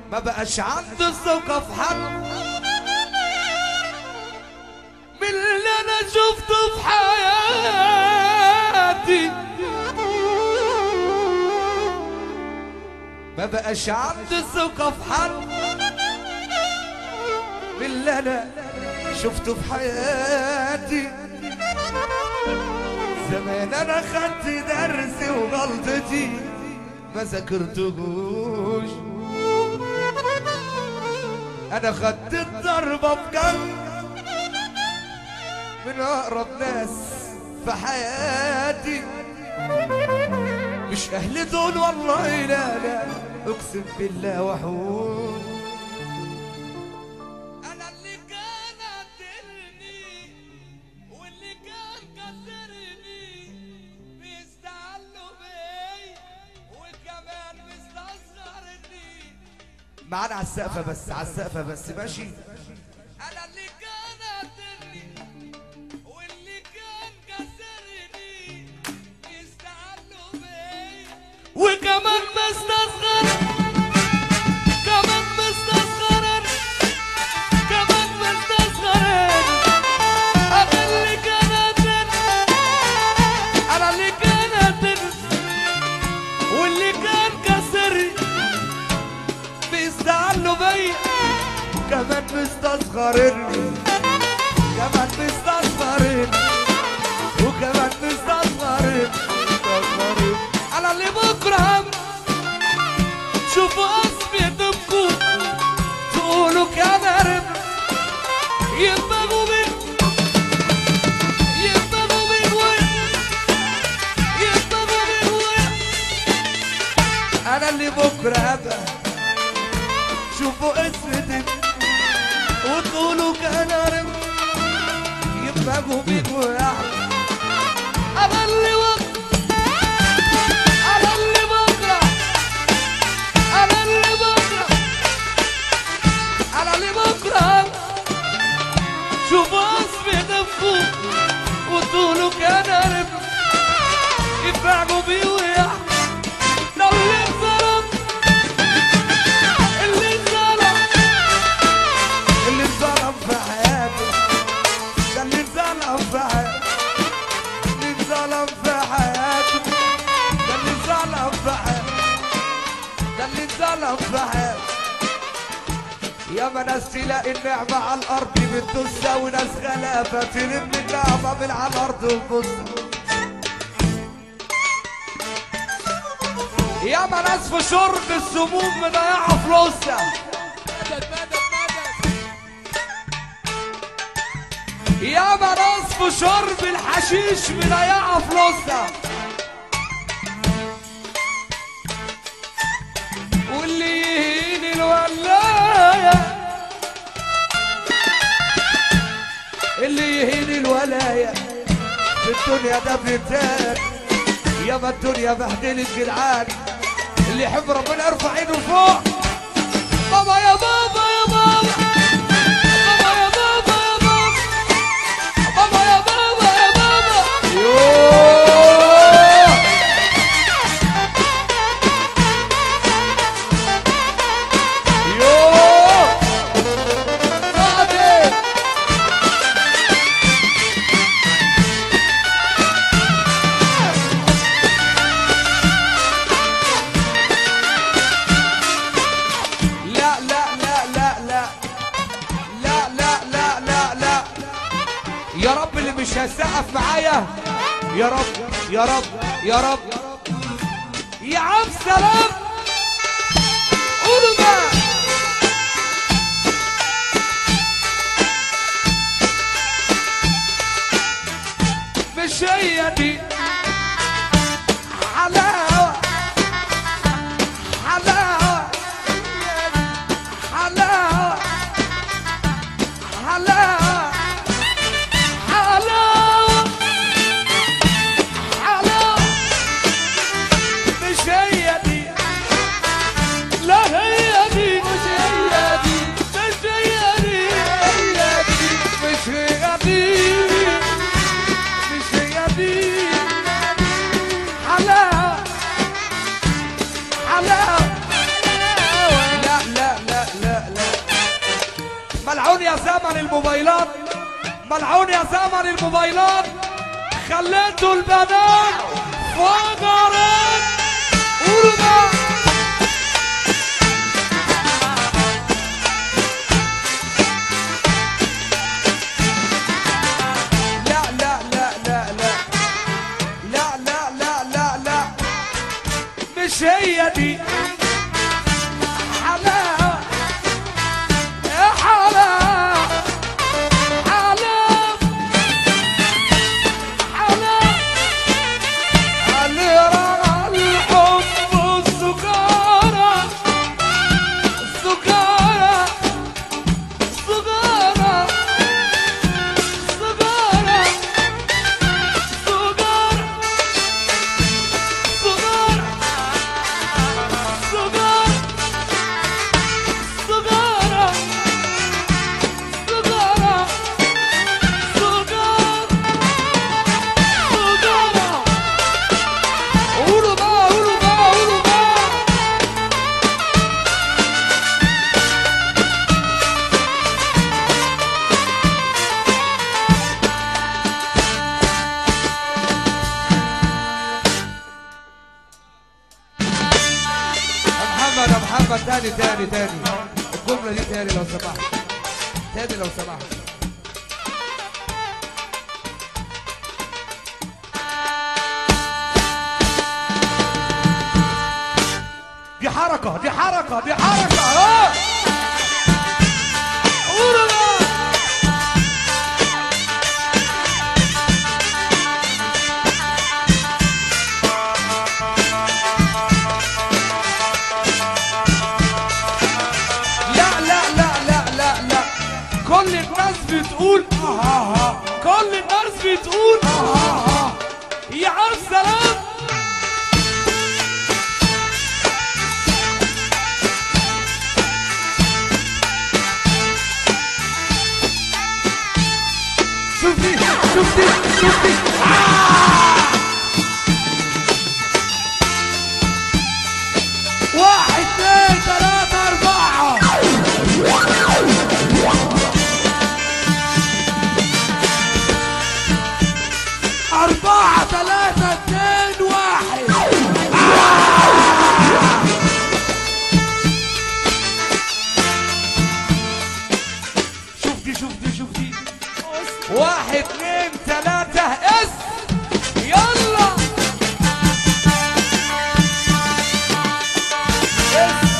ما بقاش عندي الثقة في حد من اللي انا شفته في حياتي ما بقاش عندي الثقة في حد من اللي انا شفته في حياتي زمان انا خدت درسي وغلطتي ما ذاكرتهوش انا خدت الضربة بجنب من اقرب ناس في حياتي مش اهل دول والله لا لا اقسم بالله وحود انا اللي كان قاتلني واللي كان كسرني بيستعلوا بي وكمان مستصغرني معانا على السقفة بس على السقفة بس ماشي انا اللي كان قاتلني واللي كان كسرني بيستعلوا بي وكمان مستصغر كمان مستصغر كمان مستصغر انا اللي كان قاتلني انا اللي كان قاتلني واللي كان كسرني بيستعلوا بيا كمان مستصغرني كمان مستصغرني وكمان مستصغرني مستصغرني انا اللي بكره هم شوفوا اسمي قدامكم تقولوا كان رب يبقوا من يبقوا من وين يبقوا من وين انا اللي بكره ابقى شوفوا اسمتي وتقولوا كان رب يبقوا بيك ويحب انا اللي وقت انا اللي بكره انا اللي بكره انا اللي بكره شوفوا اسمي نفسه وتقولوا كان رب يبقوا بيه ويحب لو اللي اتظلم اللي اتظلم اللي اتظلم في حياته ده اللي اتظلم في حياته اللي اتظلم في حياته ده اللي اتظلم في حياته ده اللي اتظلم في حياته يا ما ناس تلاقي النعمة على الأرض بتدوسها وناس غلابة تلم النعمة من على الأرض وتبصها يا ما ناس في شرب السموم مضيعة فلوسها يا ما ناس في شرب الحشيش مضيعة فلوسها واللي يهين الولاية اللي يهين الولاية في الدنيا ده بيتان يا ما الدنيا بهدلت جدعان اللي يحب ربنا يرفع ايده فوق بابا يا بابا يا بابا بابا يا بابا يا بابا بابا يا بابا يا بابا يوه يوه صادق لا لا لا لا لا لا لا لا لا لا يا رب اللي مش هيسقف معايا يا رب يا رب يا رب يا عم سلام قولوا بقى مش هي دي حلاوة حلاوة حلاوة حلاوة حلاوة حلاوة مش هي دي ملعون يا زمن الموبايلات ملعون يا زمن الموبايلات خليتوا البنات فجرت قولوا بقى لا لا لا لا لا لا لا لا لا لا مش هي دي حلاوة يا حلاوة حلاوة حلاوة اللي رمى الحب والسكارة السكارة السكارة السكارة السكارة السكارة السجارة السجارة السجارة السجارة السجارة قولوا بقى قولوا بقى قولوا بقى يا محمد يا محمد تاني تاني تاني الجملة دي تاني لو سمحت تاني لو سمحت دي حركة دي حركة دي حركة اه قولوا بقى. لا لا لا لا لا لا كل الناس بتقول اه اه اه كل الناس بتقول اه اه اه يا عم سلام شوفي شوفي شوفي واحد اثنين ثلاثة أربعة أربعة ثلاثة اثنين واحد شوف دي شوف دي شوف دي واحد اثنين ثلاثة اس يلا اس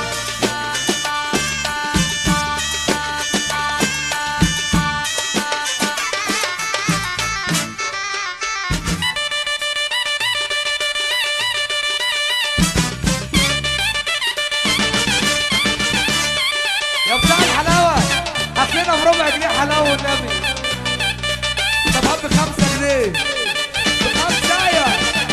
يا بتاع الحلاوة هات لنا بربع جنيه حلاوة والنبي طب هات بخمسة جنيه بخمسة يا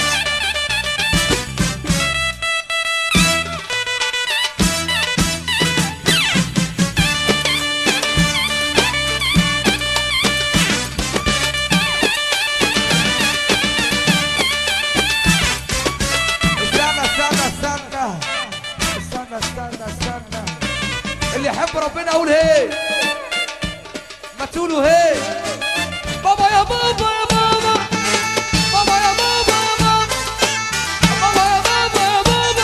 استنى استنى استنى استنى استنى استنى اللي يحب ربنا يقول هي ما تقولوا هي بابا يا بابا يا بابا بابا يا بابا يا بابا بابا يا بابا يا بابا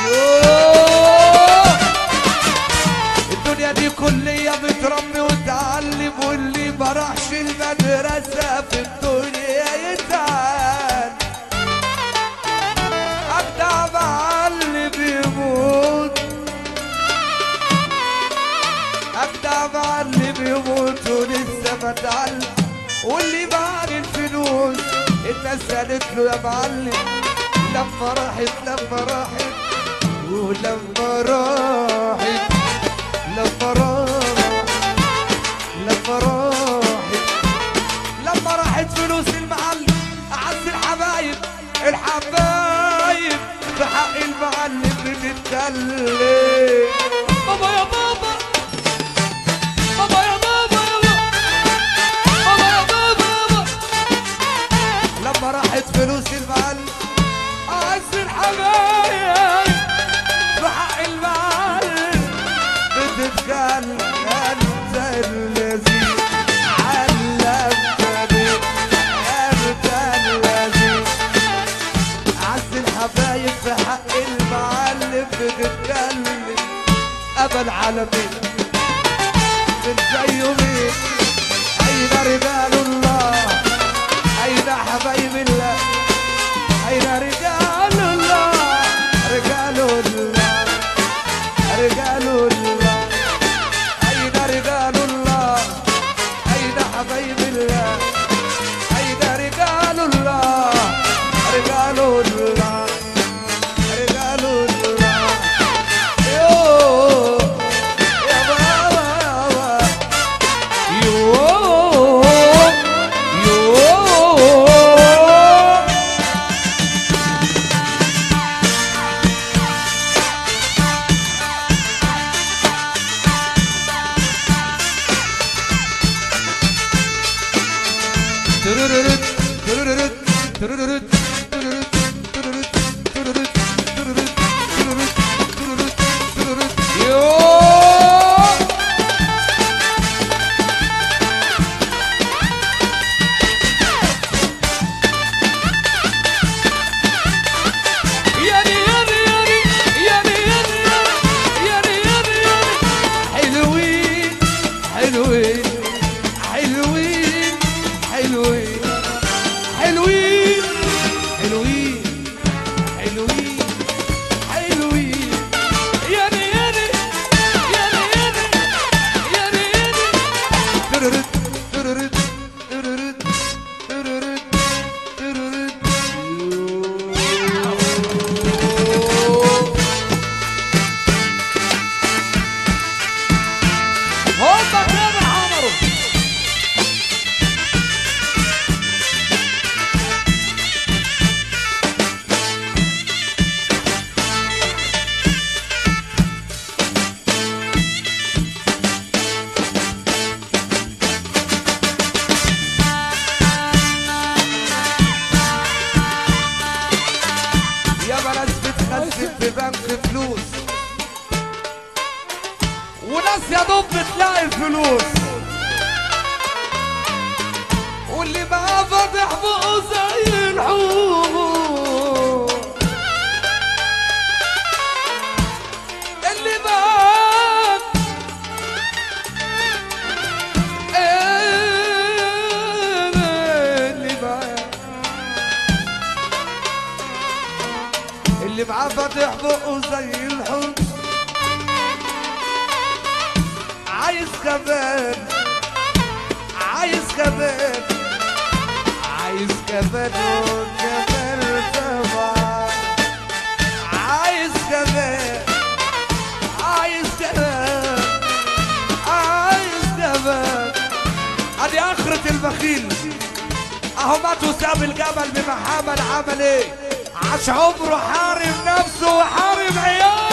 يوه. الدنيا دي كلية بتربي وتعلم واللي ما راحش المدرسة في الدنيا يتعلم أجدع معلم يموت أجدع معلم يموت ولسه ما اتعلم واللي معاه الفلوس الناس قالت له يا معلم لما راحت لما راحت ولما راحت لما راحت لما راحت لما راحت فلوس المعلم أعز الحبايب الحبايب في حق المعلم بنتكلم بابا يا بابا بابا يا بابا يا بابا بابا يا بابا يا بابا لما راحت فلوس المعلم أعز الحبايب في حق المعلم بتتكلم زي ابا العالمين من زيه مين اين رجال الله اين حبايب الله اين رجال الله رجال الله رجال الله اين رجال الله اين حبايب الله اين رجال الله رجال الله رجال الله يوه يا بابا يوه يوه ترررت ترررت ترررت ترررت ترررت ترررت ترررت ترررت ترررت ترررت يوه ياني ياني ياني ياني ياني ياني ياني حلوين حلوين حلوين حلوين حلوين حلوين حلوين حلوين ياني ياني ياني ياني ياني ياني تررت تررت تررت تررت تررت هوبا كده عمرو يا ناس بتخزن في بنك فلوس وناس يا دوب بتلاقي الفلوس واللي بقى فاتح بقه زي الحوم اللي بقى اللي بقى اللي معاه فاتح بقه زي الحب عايز كمان عايز كمان عايز كمان وكمان طبعا عايز كمان عايز كمان عايز كمان ادي اخرة البخيل اهو مات وساب الجبل بمحامل عمل ايه عاش عمره حارم نفسه وحارم عياله